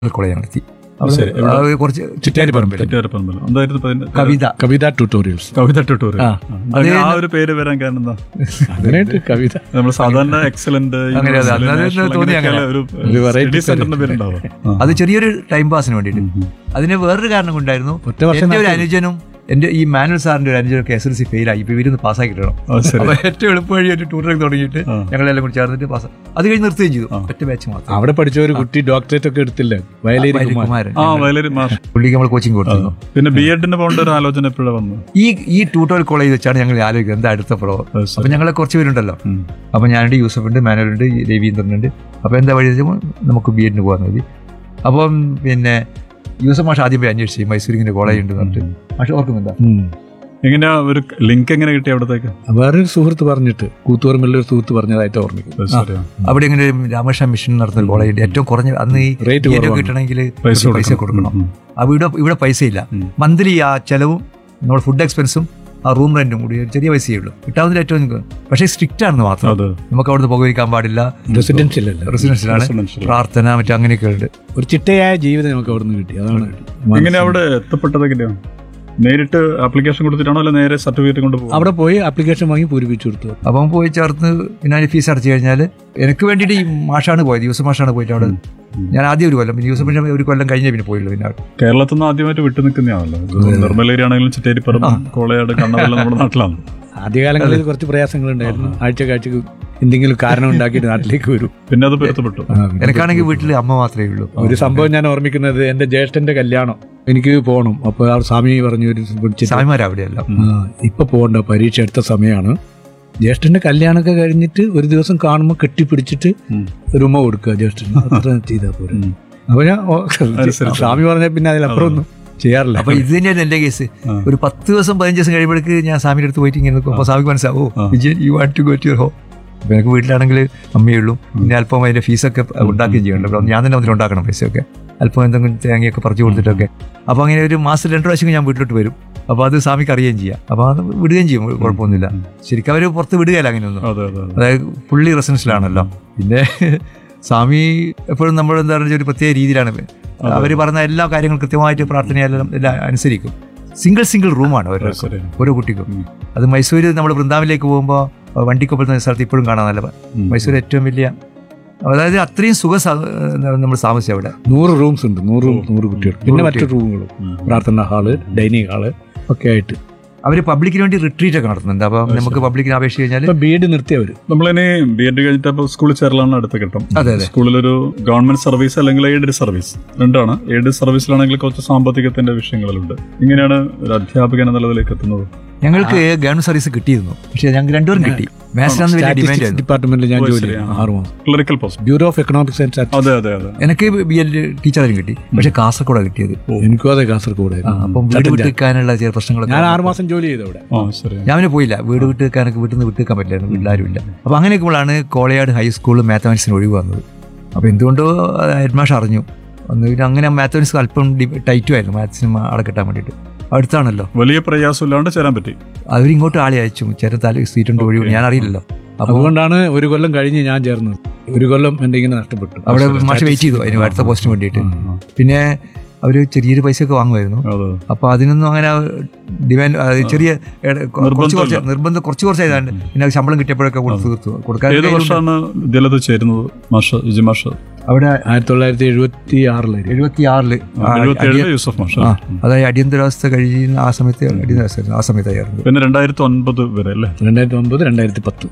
College നടത്തി ശരി, എവിടെ? അത് കുറച്ച് ചുറ്റാരിപ്പറമ്പിൽ ചുറ്റുവരപ്പറമ്പ് എന്തായിരുന്നു ഇപ്പൊ അതിന്റെ കവിത കവിത ട്യൂട്ടോറിയൽസ് കവിത ട്യൂട്ടോറിയൽ ആ. അത് ആ ഒരു പേര് വരാൻ കാരണം എന്താ അങ്ങനെയായിട്ട് കവിത നമ്മൾ സാധാരണ എക്സലന്റ് അങ്ങനെ അത് അന്ന് തോന്നി അങ്ങനെ. ഒരു ഒരു variety സ്റ്റഡി സെന്ററിന്റെ പേരുണ്ടാവും അത് ചെറിയൊരു ടൈം പാസിന് വേണ്ടിയിട്ട് അതിന് വേറൊരു കാരണം കൊണ്ടായിരുന്നു ഒറ്റ വർഷം എന്റെ ഒരു നടത്തി. അനുജനും എന്റെ ഈ മാനുവൽ സാറിന്റെ ഒരു അനുജനൊക്കെ എസ് എൽ സി ഫെയിൽ ആയി ഇപ്പൊ ഇവരുന്ന് പാസ്സാക്കി കിട്ടണം ശരി അപ്പൊ ഏറ്റവും എളുപ്പ വഴി ഒരു ടൂറിലേക്ക് തുടങ്ങിയിട്ട് ആ. ഞങ്ങളെല്ലാം കൂടി ചേർന്നിട്ട് പാസ് അത് കഴിഞ്ഞ് നിർത്തുകയും ചെയ്തു ഒറ്റ ബാച്ച് മാത്രം അവിടെ പഠിച്ച ഒരു കുട്ടി ഡോക്ടറേറ്റ് ഒക്കെ എടുത്തില്ല വയലേരി വയലിൽ കുമാർ കുമാരൻ ആ വയലരി മാഷ് പുള്ളിക്ക് നമ്മൾ കോച്ചിങ് കൊടുത്തിരുന്നു പിന്നെ ബി എഡിന് പോകേണ്ട ഒരു ആലോചന എപ്പോഴാണ് വന്നത് ഈ ഈ ട്യൂട്ടോറിയൽ കോളേജ് വെച്ചാണ് ഞങ്ങൾ ആലോചിക്കുന്നത് എന്താ അടുത്ത പ്രോ അത് ശരി. അപ്പൊ ഞങ്ങളെ കുറച്ച് പേരുണ്ടല്ലോ ഉം. അപ്പൊ ഞാനുണ്ട് യൂസഫ് ഉണ്ട് മാനുവൽ ഉണ്ട് രവീന്ദ്രൻ ഉണ്ട് അപ്പൊ എന്താ വഴി വെച്ചാൽ നമുക്ക് ബി എഡിന് പോകാൻ മതി അപ്പം പിന്നെ യൂസഫ് മാഷ് ആദ്യം പോയി അന്വേഷിച്ചു മൈസൂർ ഇങ്ങനെ കോളേജ് ഉണ്ട് പറഞ്ഞിട്ട് മാഷ് ഓർക്കുന്നുണ്ടോ ഉം. എങ്ങനെയാ ഒരു ലിങ്ക് എങ്ങനെ കിട്ടി അവിടത്തേക്ക് വേറൊരു സുഹൃത്ത് പറഞ്ഞിട്ട് കൂത്തുപറമ്പിലെ ഒരു സുഹൃത്ത് പറഞ്ഞതായിട്ട് ഓർമ്മിക്കും അത് ശരിയാ. അവിടെ ഇങ്ങനെ ഒരു രാമകൃഷ്ണ മിഷൻ നടത്തുന്ന കോളേജ് ഉണ്ട് ഏറ്റവും കുറഞ്ഞ അന്ന് ഈ Rate B.Ed ഒക്കെ കുറവാണ്. കിട്ടണമെങ്കിൽ പൈസ പൈസ കൊടുക്കണം ഉം. അപ്പൊ ഇവിടെ ഇവിടെ പൈസയില്ല ഉം. മന്ത്ലി ആ ചെലവും നമ്മുടെ ഫുഡ് എക്സ്പെൻസും ആ റൂം റെന്റും കൂടി ഒരു ചെറിയ പൈസയേ ഉള്ളൂ കിട്ടാവുന്നതിൽ ഏറ്റവും നിങ്ങൾക്ക് പക്ഷേ സ്ട്രിക്റ്റ് ആണെന്ന് മാത്രം അതെ നമുക്ക് അവിടുന്ന് പുകവലിക്കാൻ പാടില്ല റെസിഡൻഷ്യൽ അല്ല റെസിഡൻഷ്യലാണ് Residential. പ്രാർത്ഥന മറ്റു അങ്ങനെയൊക്കെ ഉണ്ട് ഒരു ചിട്ടയായ ജീവിതം നമുക്ക് അവിടെ നിന്ന് കിട്ടി അതാണ് എങ്ങനെ അവിടെ എത്തപ്പെട്ടത് എങ്ങനെയാ നേരിട്ട് ആപ്ലിക്കേഷൻ കൊടുത്തിട്ടാണോ അല്ല നേരെ സർട്ടിഫിക്കറ്റ് കൊണ്ട് പോകും അവിടെ പോയി ആപ്ലിക്കേഷൻ വാങ്ങി പൂരിപ്പിച്ചു കൊടുത്തു അപ്പം പോയി ചേർത്ത് പിന്നെ അതിന് ഫീസ് അടച്ചു കഴിഞ്ഞാൽ എനിക്ക് വേണ്ടിയിട്ട് ഈ മാഷാണ് പോയത് യൂസഫ് മാഷാണ് പോയിട്ട് അവിടെ ഞാൻ ആദ്യം ഒരു കൊല്ലം പിന്നെ യൂസഫ് മാഷ് ഒരു കൊല്ലം കഴിഞ്ഞേ പിന്നെ പോയുള്ളൂ പിന്നെ അവിടെ. കേരളത്തിൽ നിന്ന് ആദ്യമായിട്ട് വിട്ടു നിൽക്കുന്നതാണല്ലോ നിർമ്മലേരി ആണെങ്കിലും ചിറ്റേരിപ്പുറം കോളയാട് കണ്ണവെല്ലാം നമ്മുടെ നാട്ടിലാണ് ആദ്യകാലങ്ങളിൽ കുറച്ച് പ്രയാസങ്ങളുണ്ടായിരുന്നു ആഴ്ച കാഴ്ചക്ക് എന്തെങ്കിലും കാരണം ഉണ്ടാക്കിയിട്ട് നാട്ടിലേക്ക് വരും പിന്നെ അത് പൊരുത്തപ്പെട്ടു ആ, പിന്നെ എനിക്കാണെങ്കിൽ വീട്ടിൽ അമ്മ മാത്രമേ ഉള്ളൂ ഒരു സംഭവം ഞാൻ ഓർമ്മിക്കുന്നത് എന്റെ ജ്യേഷ്ഠന്റെ കല്യാണം എനിക്ക് പോകണം അപ്പോൾ ആ സ്വാമി പറഞ്ഞു ഒരു പിടിച്ചിട്ട് സ്വാമിമാർ അവിടെയല്ല ആ, ഇപ്പൊ പോകണ്ട പരീക്ഷ എടുത്ത സമയമാണ് ജ്യേഷ്ഠന്റെ കല്യാണമൊക്കെ കഴിഞ്ഞിട്ട് ഒരു ദിവസം കാണുമ്പോൾ കെട്ടിപ്പിടിച്ചിട്ട് ഉം. ഒരു ഉമ്മ കൊടുക്കുക ജ്യേഷ്ഠന് അത്ര ചെയ്താൽ പോരെ ഉം. അപ്പൊ ഞാൻ ഓ, അനുസരിച്ച്. സ്വാമി പറഞ്ഞ പിന്നെ അതിലപ്പുറം ഒന്നും ചെയ്യാറില്ല അപ്പൊ ഇത് തന്നെയാണ് എന്റെ കേസ് ആ. ഒരു പത്ത് ദിവസം പതിനഞ്ച് ദിവസം കഴിയുമ്പോഴേക്ക് ഞാൻ സ്വാമിയുടെ അടുത്ത് പോയിട്ട് ഇങ്ങനെ നിൽക്കും അപ്പൊ സ്വാമിക്ക് മനസ്സിലാവും ആ. Oh Vijayan you want to go to your home അപ്പൊ എനിക്ക് വീട്ടിലാണെങ്കിൽ അമ്മയേ ഉള്ളൂ പിന്നെ അല്പം അതിന്റെ ഫീസൊക്കെ ഉണ്ടാക്കുകയും ചെയ്യണം അപ്പൊ ഞാൻ തന്നെ അതിൽ ഉണ്ടാക്കണം പൈസയൊക്കെ അല്പം എന്തെങ്കിലും തേങ്ങയൊക്കെ പറിച്ചു കൊടുത്തിട്ടൊക്കെ അപ്പൊ അങ്ങനെ ഒരു മാസം രണ്ട് പ്രാവശ്യം ഞാൻ വീട്ടിലോട്ട് വരും അപ്പൊ അത് സ്വാമിക്ക് അറിയുകയും ചെയ്യാം അപ്പൊ അത് വിടുകയും ചെയ്യും കുഴപ്പമൊന്നുമില്ല ശരിക്കും അവര് പുറത്ത് വിടുകയില്ല അങ്ങനെയൊന്നും അതെ അതെ അതെ. അതായത് ഫുള്ളി റെസിഡൻഷ്യലാണല്ലോ പിന്നെ സ്വാമി എപ്പോഴും നമ്മൾ എന്താ പറയുക ഒരു പ്രത്യേക രീതിയിലാണ് അവർ പറഞ്ഞ എല്ലാ കാര്യങ്ങളും കൃത്യമായിട്ട് പ്രാർത്ഥനയെല്ലാം എല്ലാം അനുസരിക്കും സിംഗിൾ സിംഗിൾ റൂമാണ് അത് ഓരോ ശരി. ഓരോ കുട്ടിക്കും ഉം. അത് മൈസൂര് നമ്മൾ വൃന്ദാവനിലേക്ക് പോകുമ്പോൾ വണ്ടിക്കൊപ്പം സ്ഥലത്ത് ഇപ്പോഴും കാണാൻ നല്ല ഉം. മൈസൂർ ഏറ്റവും വലിയ അതായത് അത്രയും സുഖ നമ്മൾ താമസിച്ചു അവിടെ നൂറ് റൂംസ് ഉണ്ട് നൂറ് റൂം നൂറ് കുട്ടികൾ പിന്നെ മറ്റു റൂമുകളും ഉം. പ്രാർത്ഥന ഹാള് ഡൈനിങ് ഹാള് ഒക്കെ ആയിട്ട് അവർ പബ്ലിക്കിന് വേണ്ടി റിട്രീറ്റ് ഒക്കെ നടത്തുന്നുണ്ട് അപ്പം നമുക്ക് പബ്ലിക്കിന് അപേക്ഷിച്ച് കഴിഞ്ഞാൽ ഇപ്പൊ ബി എഡ് നിർത്തിയവര് നമ്മളിനി ബി എഡ് കഴിഞ്ഞിട്ട് സ്കൂളിൽ ചേരലാണ് അടുത്ത ഘട്ടം അതെ, അതെ. സ്കൂളിലൊരു ഗവൺമെന്റ് സർവീസ് അല്ലെങ്കിൽ എയ്ഡഡ് സർവീസ് രണ്ടാണ് എയ്ഡഡ് സർവീസിലാണെങ്കിൽ കുറച്ച് സാമ്പത്തികത്തിന്റെ വിഷയങ്ങളുണ്ട് ഇങ്ങനെയാണ് ഒരു അധ്യാപകൻ എന്ന നിലയിലേക്ക് എത്തുന്നത് ഞങ്ങൾക്ക് ഗവൺമെന്റ് സർവീസ് കിട്ടിയിരുന്നു പക്ഷേ ഞങ്ങൾക്ക് രണ്ടുപേരും കിട്ടി മാത്സിനാന്ന് വലിയ ഡിമാൻഡ് സ്റ്റാറ്റിസ്റ്റിക്സ് ആയിരുന്നു ഡിപ്പാർട്ട്മെന്റിൽ ഞാൻ ഓ, ജോലി ശരി, ചെയ്തു ആ. ആറ് മാസം clerical post bureau of economics and statistics അതെ അതെ അതെ എനിക്ക് ബി എൽ ടീച്ചറിനും കിട്ടി പക്ഷെ കാസർഗോഡാണ് കിട്ടിയത് എനിക്കും അതെ കാസർഗോഡ് ആ, അപ്പം വീട് വിട്ട് വെക്കാനുള്ള ചില പ്രശ്നങ്ങളൊക്കെ ഞാൻ ആറ് മാസം ജോലി ചെയ്തു അവിടെ ആ ശരി ഞാൻ പിന്നെ പോയില്ല വീട് വിട്ട് വെക്കാനൊക്കെ വീട്ടിൽ നിന്ന് വിട്ട് വെക്കാൻ പറ്റില്ലായിരുന്നു വീട്ടിലാരും ഇല്ല അപ്പോൾ അങ്ങനെയൊക്കെയാണ് കോളയാട് ഹൈസ്കൂളിൽ മാത്തമാറ്റിക്സിന് ഒഴിവ് വന്നത് അപ്പോൾ എന്തുകൊണ്ടോ ഹെഡ്മാഷ് അറിഞ്ഞു ഒന്ന് പിന്നെ അങ്ങനെ മാത്തമാറ്റിക്സ് അല്പം ടൈറ്റും ആയിരുന്നു മാത്സിന് അവിടെ കിട്ടാൻ വേണ്ടിയിട്ട് അടുത്താണല്ലോ വലിയ പ്രയാസമില്ലാണ്ട് ചേരാൻ പറ്റി അവരിങ്ങോട്ട് ആളെ അയച്ചു ചേട്ടൻ തല സീറ്റുണ്ട് ഒഴിവ് ഞാൻ അറിയില്ലല്ലോ അപ്പോൾ അതുകൊണ്ടാണ് ഒരു കൊല്ലം കഴിഞ്ഞ് ഞാൻ ചേർന്നത് ഒരു കൊല്ലം എന്റെ ഇങ്ങനെ നഷ്ടപ്പെട്ടു അവിടെ മാഷ് വെയിറ്റ് ചെയ്തു അതിന് അടുത്ത പോസ്റ്റിന് വേണ്ടിയിട്ട് പിന്നെ അവർ ചെറിയൊരു പൈസയൊക്കെ വാങ്ങുമായിരുന്നു അതെ അപ്പോൾ അതിനൊന്നും അങ്ങനെ ഡിമാൻഡ് അത് ചെറിയ എട- കുറച്ച് കുറച്ച് നിർബന്ധമില്ല. നിർബന്ധം കുറച്ച് കുറച്ച് ആയതാണ്ട് പിന്നെ അത് ശമ്പളം കിട്ടിയപ്പോഴൊക്കെ കൊടുത്തു തീർത്തു കൊടുക്കാൻ ഏത് വർഷമാണ് വിദ്യാലയത്തിൽ ചേരുന്നത് മാഷ് ഇജി മാഷ് അവിടെ ആയിരത്തി തൊള്ളായിരത്തി എഴുപത്തി ആറിലായിരുന്നു എഴുപത്തി ആറില് എഴുപത്തി ഏഴില് യൂസഫ് മാഷ് ആ അതായത് അടിയന്തരാവസ്ഥ കഴിയുന്ന ആ സമയത്ത് അടിയന്തരാവസ്ഥ ആ സമയത്തായിരുന്നു പിന്നെ രണ്ടായിരത്തി ഒൻപത് വരെ അല്ലേ രണ്ടായിരത്തി ഒമ്പത് രണ്ടായിരത്തി പത്ത്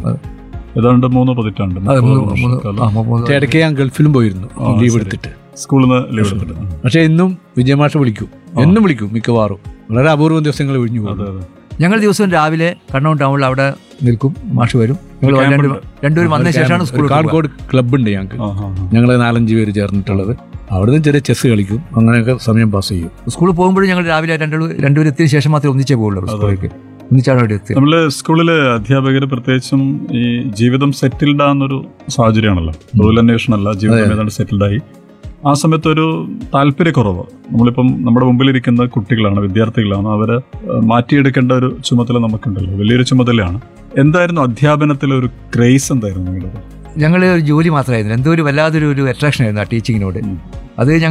ഏതാണ്ട് മൂന്ന് പതിറ്റാണ്ട് അത് മുപ്പത് മൂന്ന് മൂന്ന് വർഷക്കാലം. ആ, മൂന്ന് പക്ഷേ ഇടയ്ക്ക് ഞാൻ ഗൾഫിലും പോയിരുന്നു ആ, ലീവ് ശരി. എടുത്തിട്ട് സ്കൂളിൽ നിന്ന് ലീവ് എടുത്തിട്ട് പക്ഷെ ഇന്നും വിജയമാഷ വിളിക്കും എന്നും വിളിക്കും മിക്കവാറും വളരെ അപൂർവം ദിവസങ്ങൾ ഒഴിഞ്ഞു പോകും അതെ അതെ ഞങ്ങൾ ദിവസവും രാവിലെ കണ്ണൂർ ടൗണിൽ അവിടെ നിൽക്കും മാഷ് വരും ഞങ്ങൾ ക്യാമ്പ് രണ്ട് ഉണ്ട്. രണ്ടുപേരും വന്ന ശേഷമാണ് സ്കൂളിൽ കാൺകോട് ക്ലബ് ഉണ്ട് ഞങ്ങൾക്ക് ആ ആ ആ. ഞങ്ങൾ നാലഞ്ച് പേര് ചേർന്നിട്ടുള്ളത് അവിടുന്ന് ചെറിയ ചെസ് കളിക്കും അങ്ങനെയൊക്കെ സമയം പാസ് ചെയ്യും സ്കൂളിൽ പോകുമ്പോഴും ഞങ്ങൾ രാവിലെ രണ്ടു രണ്ടുപേരും എത്തിയ ശേഷം മാത്രമേ ഒന്നിച്ചേ പോകുള്ളൂ സ്കൂളിലേക്ക് ഒന്നിച്ചാണ് അവിടെ എത്തുക നമ്മള് സ്കൂളില് അധ്യാപകർ പ്രത്യേകിച്ചും ഈ ജീവിതം സെറ്റിൽഡ് ആകുന്നൊരു സാഹചര്യമാണല്ലോ തൊഴിലന്വേഷണമല്ല ജീവിതം ഏതാണ്ട് സെറ്റിൽഡ് ആയി ആ സമയത്ത് ഒരു താല്പര്യക്കുറവ് നമ്മളിപ്പം നമ്മുടെ മുമ്പിലിരിക്കുന്ന കുട്ടികളാണ് വിദ്യാർത്ഥികളാണ് അവരെ ഏഹ്, മാറ്റിയെടുക്കേണ്ട ഒരു ചുമതല നമുക്കുണ്ടല്ലോ വലിയൊരു ചുമതലയാണ് എന്തായിരുന്നു അധ്യാപനത്തിലെ ഒരു ക്രേസ് എന്തായിരുന്നു നിങ്ങളുടെ ഞങ്ങൾ ഒരു ജോലി മാത്രമായിരുന്നു എന്തോ ഒരു വല്ലാതൊരു ഒരു അട്രാക്ഷൻ ആയിരുന്നു ആ ടീച്ചിങ്ങിനോട് ഉം. അത് ഞങ്ങൾ